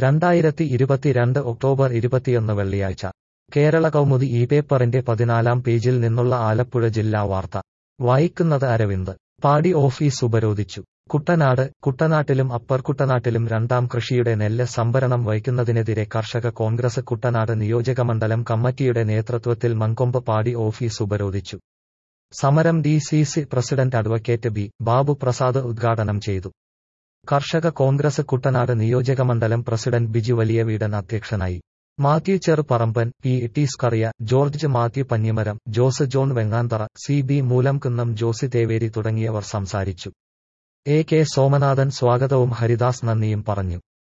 രണ്ടായിരത്തി ഇരുപത്തിരണ്ട് ഒക്ടോബർ ഇരുപത്തിയൊന്ന് വെള്ളിയാഴ്ച കേരള കൗമുദി ഈ പേപ്പറിന്റെ പതിനാലാം പേജിൽ നിന്നുള്ള ആലപ്പുഴ ജില്ലാ വാർത്ത വായിക്കുന്നത് അരവിന്ദ് പാടി ഓഫീസ് ഉപരോധിച്ചു കുട്ടനാട് കുട്ടനാട്ടിലും അപ്പർ കുട്ടനാട്ടിലും രണ്ടാം കൃഷിയുടെ നെല്ല് സംഭരണം വയ്ക്കുന്നതിനെതിരെ കർഷക കോൺഗ്രസ് കുട്ടനാട് നിയോജകമണ്ഡലം കമ്മിറ്റിയുടെ നേതൃത്വത്തിൽ മങ്കൊമ്പ് പാടി ഓഫീസ് ഉപരോധിച്ചു സമരം D C C president advocate B Babu Prasad ഉദ്ഘാടനം ചെയ്തു കർഷക കോൺഗ്രസ് കുട്ടനാട് നിയോജകമണ്ഡലം പ്രസിഡന്റ് ബിജു വലിയ വീടൻ അധ്യക്ഷനായി Mathew Cheruparamban P T Scaria George Mathew Panjimaram Jose John Venganthara C B Moolamkunnam Josy Theveri തുടങ്ങിയവർ സംസാരിച്ചു എ കെ സോമനാഥൻ സ്വാഗതവും ഹരിദാസ് നന്ദിയും പറഞ്ഞു